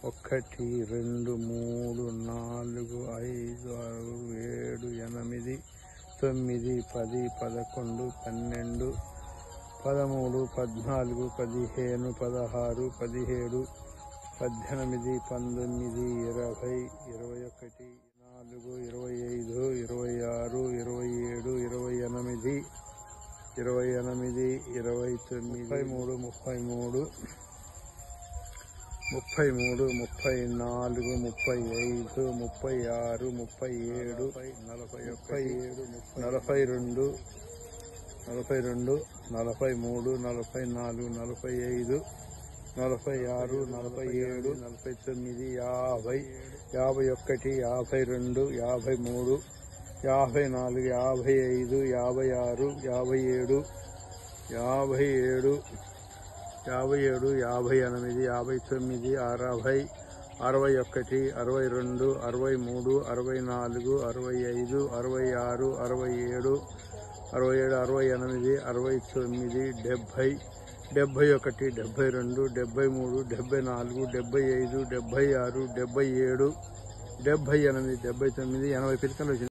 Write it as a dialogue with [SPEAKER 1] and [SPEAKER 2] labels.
[SPEAKER 1] ఒకటి రెండు మూడు నాలుగు ఐదు ఆరు ఏడు ఎనిమిది తొమ్మిది పది పదకొండు పన్నెండు పదమూడు పద్నాలుగు పదిహేను పదహారు పదిహేడు పద్దెనిమిది పంతొమ్మిది ఇరవై ఇరవై ఒకటి నాలుగు ఇరవై ఐదు ఇరవై ఆరు ఇరవై ఏడు ఇరవై ఎనిమిది ఇరవై ఎనిమిది ఇరవై తొమ్మిది ముప్పై మూడు ముప్పై మూడు ముప్పై మూడు ముప్పై నాలుగు ముప్పై ఐదు ముప్పై ఆరు ముప్పై ఏడు నలభై ముప్పై ఏడు నలభై రెండు నలభై రెండు నలభై మూడు నలభై నాలుగు నలభై ఐదు నలభై ఆరు నలభై ఏడు నలభై తొమ్మిది యాభై యాభై ఒకటి యాభై రెండు యాభై మూడు యాభై నాలుగు యాభై ఐదు యాభై ఆరు యాభై ఏడు యాభై ఏడు యాభై ఏడు యాభై ఎనిమిది యాభై తొమ్మిది అరవై అరవై ఒకటి అరవై రెండు అరవై మూడు అరవై నాలుగు అరవై ఐదు అరవై ఆరు అరవై ఏడు అరవై ఏడు అరవై ఎనిమిది అరవై తొమ్మిది డెబ్భై డెబ్భై ఒకటి డెబ్భై రెండు డెబ్భై మూడు డెబ్భై నాలుగు డెబ్భై ఐదు డెబ్భై ఆరు డెబ్భై ఏడు డెబ్భై ఎనిమిది డెబ్భై తొమ్మిది ఎనభై పిలకలు వచ్చినాయి